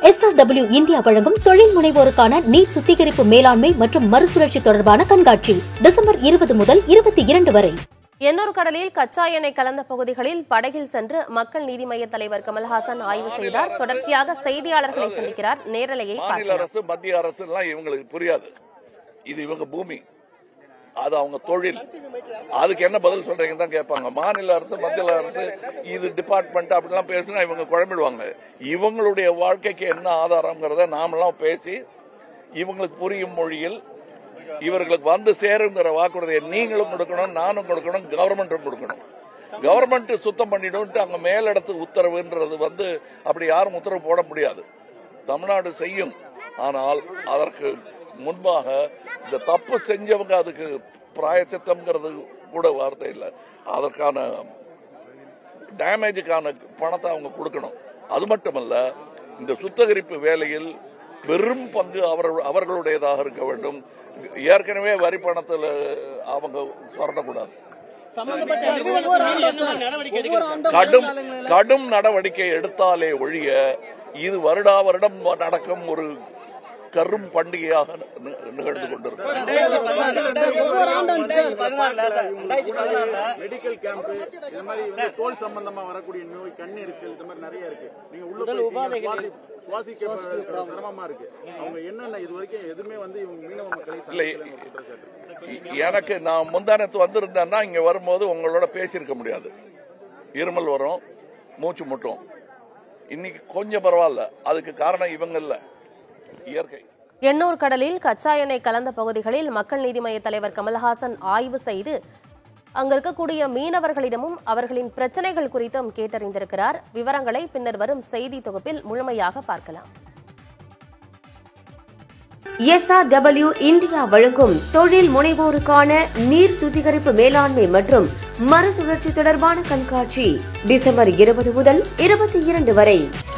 SRW India வழங்கும் தொழில் முனைவோருக்கான நீர் சுத்திகரிப்பு மேலாண்மை மற்றும் மறுசுழற்சி தொடர்பான கண்காட்சி டிசம்பர் இருபது முதல் இருபத்தி இரண்டு வரை எண்ணூர் கடலில் கச்சா எண்ணெய் கலந்த பகுதிகளில் படகில் சென்று மக்கள் நீதி மய்ய தலைவர் கமல்ஹாசன் ஆய்வு செய்தார் தொடர்ச்சியாக செய்தியாளர்களை சந்திக்கிறார் நேரலையை மாநில பார்க்கலாம் அரசு மத்திய அரசு எல்லாம் இவங்களுக்கு புரியாது இது இவங்க பூமி அது அவங்க தொழில் அதுக்கு என்ன பதில் சொல்றீங்க தான் கேட்பாங்க மாநில அரசு மத்திய அரசு இது டிபார்ட்மெண்ட் அப்படிலாம் பேசினா இவங்க குழம்பிடுவாங்க இவங்களுடைய வாழ்க்கைக்கு என்ன ஆதாரம்ங்கிறத நாமெல்லாம் பேசி இவங்களுக்கு புரியும் மொழியில் இவர்களுக்கு வந்து சேருங்கிற வாக்குறுதியை நீங்களும் கொடுக்கணும் நானும் கொடுக்கணும் கவர்மெண்ட்டும் கொடுக்கணும் கவர்மெண்ட் சுத்தம் பண்ணிடும்ட்டு அங்க மேலிடத்து உத்தரவுன்றது வந்து அப்படி யாரும் உத்தரவு போட முடியாது தமிழ்நாடு செய்யும் ஆனால் அதற்கு முன்பாக இந்த தப்பு செஞ்சவங்க அதுக்கு பிராயச்சித்தம்ங்கிறது கூட வார்த்தை இல்லை அதற்கான டேமேஜுக்கான பணத்தை அவங்க கொடுக்கணும் அது மட்டுமல்ல இந்த சுத்திகரிப்பு வேலையில் பெரும் பங்கு அவர் அவர்களுடையதாக இருக்க வேண்டும் ஏற்கனவே வரி பணத்தில் அவங்க சொரண்டக்கூடாது கடும் கடும் நடவடிக்கை எடுத்தாலே ஒழிய இது வருடா வருடம் நடக்கும் ஒரு கரும் பண்டிகையாக நி- நிகழ்ந்து கொண்டிருக்கிறது மெடிக்கல் கேம்ப் இந்த மாதிரி வந்து தோல் சம்பந்தமா வரக்கூடிய நோய் கண் எரிச்சல் இந்த மாதிரி நிறைய இருக்கு நீங்க உள்ள போய் சுவாசி- சுவாசிக்க சிரமமா இருக்கு அவங்க என்னென்ன இது வரைக்கும் எதுவுமே வந்து இவங்க மீனவ மக்களை இல்லை சந்திக்கலைங்கிற குற்றச்சாட்டு எனக்கு நான் முந்தானத்து வந்திருந்தேன்னா இங்க வரும்போது உங்களோட பேசியிருக்க முடியாது இருமல் வரும் மூச்சு முட்டும் இன்னைக்கு கொஞ்சம் பரவாயில்ல அதுக்கு காரணம் இவங்க இல்ல இயற்கை எண்ணூர் கடலில் கச்சா எண்ணெய் கலந்த பகுதிகளில் மக்கள் நீதி மய்ய தலைவர் கமல்ஹாசன் ஆய்வு செய்து அங்க இருக்கக்கூடிய மீனவர்களிடமும் அவர்களின் பிரச்சனைகள் குறித்தும் கேட்டறிந்திருக்கிறார் விவரங்களை பின்னர் வரும் செய்தி தொகுப்பில் முழுமையாக பார்க்கலாம் எஸ்ஆர்டபிள்யூ இந்தியா வழங்கும் தொழில் முனைவோருக்கான நீர் சுத்திகரிப்பு மேலாண்மை மற்றும் மறுசுழற்சி தொடர்பான கண்காட்சி டிசம்பர் இருபது முதல் இருபத்தி இரண்டு வரை